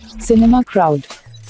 Cinema Crowd.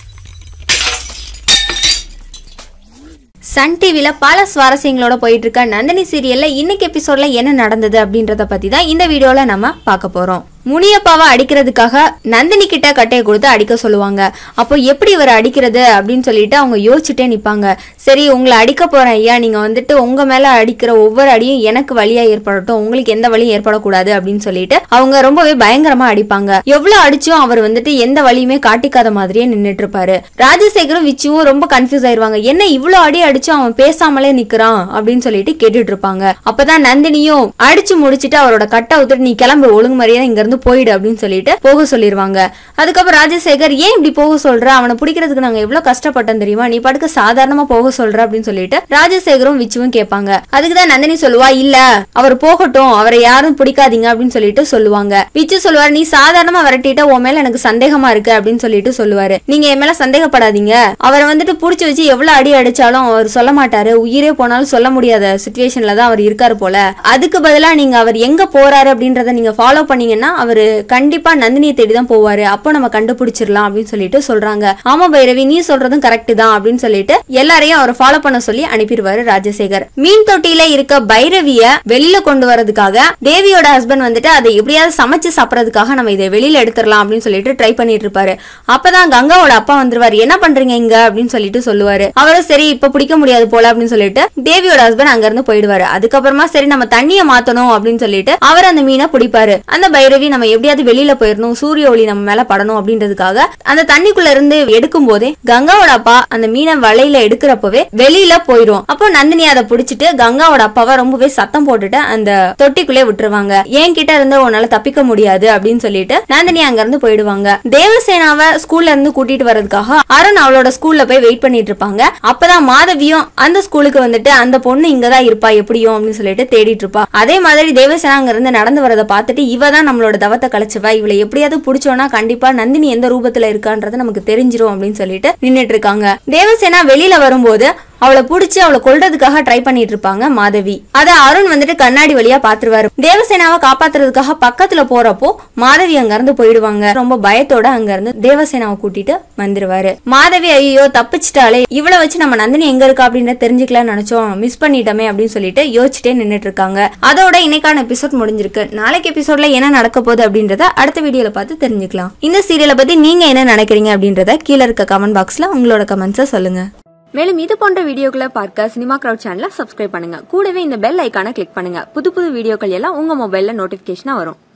Sun டிவில பல சுவாரஸ்யங்களோட போயிட்டு இருக்க நந்தினி சீரியல்ல இன்னைக்கு எபிசோட்ல என்ன நடந்தது அப்படின்றத பத்தி தான் இந்த வீடியோல நம்ம பார்க்க போறோம் முனியப்பாவை அடிக்கிறதுக்காக நந்தினி கிட்ட கட்டையை கொடுத்து அடிக்க சொல்லுவாங்க அப்போ எப்படி இவர் அடிக்கிறது அப்படின்னு சொல்லிட்டு அவங்க யோசிச்சுட்டே நிப்பாங்க சரி உங்களை அடிக்க போறேன் ஐயா நீங்க வந்துட்டு உங்க மேல அடிக்கிற ஒவ்வொரு அடியும் எனக்கு வழியா ஏற்படட்டும் உங்களுக்கு எந்த வழியும் ஏற்படக்கூடாது அப்படின்னு சொல்லிட்டு அவங்க ரொம்பவே பயங்கரமா அடிப்பாங்க எவ்வளவு அடிச்சும் அவர் வந்துட்டு எந்த வழியுமே காட்டிக்காத மாதிரியே நின்னுட்டு இருப்பாரு ராஜசேகரும் விச்சுவும் ரொம்ப கன்ஃபியூஸ் ஆயிருவாங்க என்ன இவ்வளவு அடி அடிச்சும் அவன் பேசாமலே நிக்கிறான் அப்படின்னு சொல்லிட்டு கேட்டுட்டு இருப்பாங்க அப்பதான் நந்தினியும் அடிச்சு முடிச்சிட்டு அவரோட கட்டை விட்டுட்டு நீ கிளம்பு ஒழுங்கு மரியாதை இங்க இருந்து போயிடு அப்படின்னு சொல்லிட்டு போக சொல்லிருவாங்க அதுக்கப்புறம் ராஜசேகர் ஏன் இப்படி போக சொல்ற அவனை பிடிக்கிறதுக்கு நாங்க எவ்வளவு கஷ்டப்பட்டோம் தெரியுமா நீ படுக்க சாதாரணமா போக சொல்ற அப்படின்னு சொல்லிட்டு ராஜசேகரும் விச்சுவும் கேட்பாங்க அதுக்குதான் நந்தினி சொல்லுவா இல்ல அவர் போகட்டும் அவரை யாரும் பிடிக்காதீங்க அப்படின்னு சொல்லிட்டு சொல்லுவாங்க விச்சு சொல்லுவாரு நீ சாதாரணமா விரட்டிட்ட உன் மேல எனக்கு சந்தேகமா இருக்கு அப்படின்னு சொல்லிட்டு சொல்லுவாரு நீங்க என் மேல சந்தேகப்படாதீங்க அவரை வந்துட்டு புடிச்சு வச்சு எவ்வளவு அடி அடிச்சாலும் அவர் சொல்ல மாட்டாரு உயிரே போனாலும் சொல்ல முடியாத சுச்சுவேஷன்ல தான் அவர் இருக்காரு போல அதுக்கு பதிலா நீங்க அவர் எங்க போறாரு அப்படின்றத நீங்க ஃபாலோ பண்ணீங்கன்னா அவரு கண்டிப்பா நந்தினியை தேடி தான் போவாரு அப்போ நம்ம கண்டுபிடிச்சிடலாம் அப்படின்னு சொல்லிட்டு சொல்றாங்க ஆமா பைரவி நீ சொல்றதும் கரெக்ட் தான் அப்படின்னு சொல்லிட்டு எல்லாரையும் அவரை ஃபாலோ பண்ண சொல்லி அனுப்பிடுவாரு ராஜசேகர் மீன் தொட்டியில இருக்க பைரவிய வெளியில கொண்டு வரதுக்காக தேவியோட ஹஸ்பண்ட் வந்துட்டு அதை எப்படியாவது சமைச்சு சாப்பிடறதுக்காக நம்ம இதை வெளியில எடுத்துடலாம் அப்படின்னு சொல்லிட்டு ட்ரை பண்ணிட்டு இருப்பாரு அப்பதான் கங்காவோட அப்பா வந்துருவாரு என்ன பண்றீங்க இங்க அப்படின்னு சொல்லிட்டு சொல்லுவாரு அவரும் சரி இப்ப பிடிக்க முடியாது போல அப்படின்னு சொல்லிட்டு தேவியோட ஹஸ்பண்ட் அங்க இருந்து போயிடுவாரு அதுக்கப்புறமா சரி நம்ம தண்ணியை மாத்தணும் அப்படின்னு சொல்லிட்டு அவர் அந்த மீனை பிடிப்பாரு அந்த பைரவி நம்ம எப்படியாவது வெளியில போயிடணும் சூரிய ஒளி நம்ம மேல படணும் அப்படின்றதுக்காக அந்த தண்ணிக்குள்ள இருந்து எடுக்கும் போதே கங்காவோட அப்பா அந்த மீனை வலையில எடுக்கிறப்பவே வெளியில போயிடும் அப்போ நந்தினி அதை பிடிச்சிட்டு கங்காவோட அப்பாவை ரொம்பவே சத்தம் போட்டுட்டு அந்த தொட்டிக்குள்ளே விட்டுருவாங்க என் கிட்ட இருந்து உன்னால தப்பிக்க முடியாது அப்படின்னு சொல்லிட்டு நந்தினி அங்க இருந்து போயிடுவாங்க தேவசேனாவை ஸ்கூல்ல இருந்து கூட்டிட்டு வர்றதுக்காக அருண் அவளோட ஸ்கூல்ல போய் வெயிட் பண்ணிட்டு இருப்பாங்க அப்பதான் மாதவியும் அந்த ஸ்கூலுக்கு வந்துட்டு அந்த பொண்ணு இங்கதான் இருப்பா எப்படியும் அப்படின்னு சொல்லிட்டு தேடிட்டு இருப்பா அதே மாதிரி தேவசேனா அங்க இருந்து நடந்து வரதை பார்த்துட்டு இவ தான் நம்மளோட தவத்தை கழிச்சுவா இவளை எப்படியாவது பிடிச்சோன்னா கண்டிப்பா நந்தினி எந்த ரூபத்துல இருக்கான்றது நமக்கு தெரிஞ்சிரும் அப்படின்னு சொல்லிட்டு நின்னுட்டு இருக்காங்க தேவசேனா வெளியில வரும்போது அவளை புடிச்சு அவளை கொல்றதுக்காக ட்ரை பண்ணிட்டு இருப்பாங்க மாதவி அத அருண் வந்துட்டு கண்ணாடி வழியா பாத்துருவாரு தேவசேனாவை காப்பாத்துறதுக்காக பக்கத்துல போறப்போ மாதவி அங்க இருந்து போயிடுவாங்க ரொம்ப பயத்தோட அங்க இருந்து தேவசேனாவை கூட்டிட்டு வந்துருவாரு மாதவி ஐயோ தப்பிச்சிட்டாலே இவளை வச்சு நம்ம நந்தினி எங்க இருக்கா அப்படின்னு தெரிஞ்சுக்கலாம்னு நினைச்சோம் மிஸ் பண்ணிட்டோமே அப்படின்னு சொல்லிட்டு யோசிச்சுட்டே நின்னுட்டு இருக்காங்க அதோட இன்னைக்கான எபிசோட் முடிஞ்சிருக்கு நாளைக்கு எபிசோட்ல என்ன நடக்க போகுது அப்படின்றத அடுத்த வீடியோல பார்த்து தெரிஞ்சுக்கலாம் இந்த சீரியலை பத்தி நீங்க என்ன நினைக்கிறீங்க அப்படின்றத கீழே இருக்க கமெண்ட் பாக்ஸ்ல உங்களோட கமெண்ட்ஸை சொல்லுங்க மேலும் இது போன்ற வீடியோக்களை பார்க்க சினிமா கிரவுட் சேனலை சப்ஸ்கிரைப் பண்ணுங்க கூடவே இந்த பெல் ஐக்கானை கிளிக் பண்ணுங்க புது புது வீடியோக்கள் எல்லாம் உங்க மொபைல்ல நோட்டிபிகேஷனா வரும்